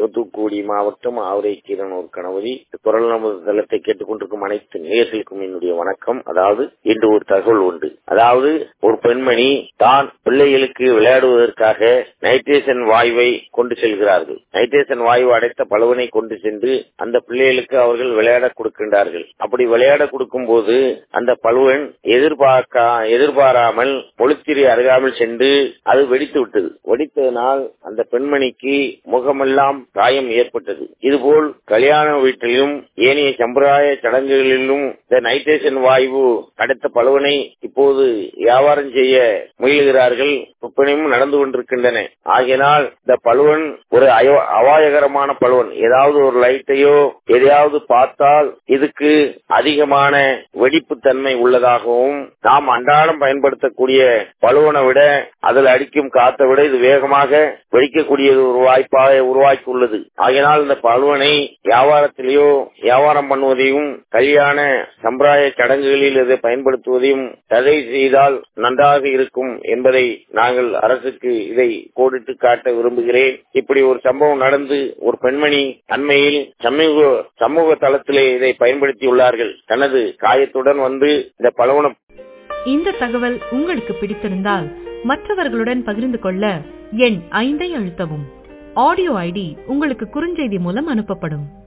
தூத்துக்குடி மாவட்டம் ஆவரை கீரனூர் கணபதி குரல் நமது தளத்தை கேட்டுக்கொண்டிருக்கும் அனைத்து நேயர்களுக்கும் என்னுடைய வணக்கம் அதாவது இன்று ஒரு தகவல் உண்டு அதாவது ஒரு பெண்மணி தான் பிள்ளைகளுக்கு விளையாடுவதற்காக நைட்ரேஷன் வாயுவை கொண்டு செல்கிறார்கள் நைட்ரேஷன் வாயு அடைத்த பழுவனை கொண்டு சென்று அந்த பிள்ளைகளுக்கு அவர்கள் விளையாட கொடுக்கின்றார்கள் அப்படி விளையாட கொடுக்கும் போது அந்த பழுவன் எதிர்பார்க்க எதிர்பாராமல் பொழுத்திரி அருகாமல் சென்று அது வெடித்து விட்டது வெடித்ததனால் அந்த பெண்மணிக்கு முகமெல்லாம் காயம் ஏற்பட்டது இதுபோல் கல்யாண வீட்டிலும் ஏனைய சம்பிரதாய சடங்குகளிலும் இந்த நைட்ரேஷன் வாயு அடைத்த பழுவனை இப்போது வியாபாரம் செய்ய முயலுகிறார்கள் விற்பனையும் நடந்து கொண்டிருக்கின்றன ஆகையினால் இந்த பழுவன் ஒரு அயோ- அபாயகரமான பழுவன் ஏதாவது ஒரு லைட்டையோ எதையாவது பார்த்தால் இதுக்கு அதிகமான வெடிப்பு தன்மை உள்ளதாகவும் நாம் அன்றாடம் பயன்படுத்தக்கூடிய பழுவனை விட அதில் அடிக்கும் காத்தை விட இது வேகமாக வெடிக்கக்கூடியது ஒரு வாய்ப்பாக உருவாக்கி உள்ளது ஆகையினால் இந்த பழுவனை வியாபாரத்திலேயோ வியாபாரம் பண்ணுவதையும் கல்யாண சம்பிரதாய சடங்குகளில் இதை பயன்படுத்துவதையும் தடை செய்தால் நன்றாக இருக்கும் என்பதை நாங்கள் அரசுக்கு இதை கோடிட்டு காட்ட விரும்புகிறேன் இப்படி ஒரு சம்பவம் நடந்து ஒரு பெண்மணி அண்மையில் சமூக சமூக தளத்திலே இதை பயன்படுத்தியுள்ளார்கள் தனது காயத்துடன் வந்து இந்த பலவன இந்த தகவல் உங்களுக்கு பிடித்திருந்தால் மற்றவர்களுடன் பகிர்ந்து கொள்ள எண் ஐந்தை அழுத்தவும் ஆடியோ ஐடி உங்களுக்கு குறுஞ்செய்தி மூலம் அனுப்பப்படும்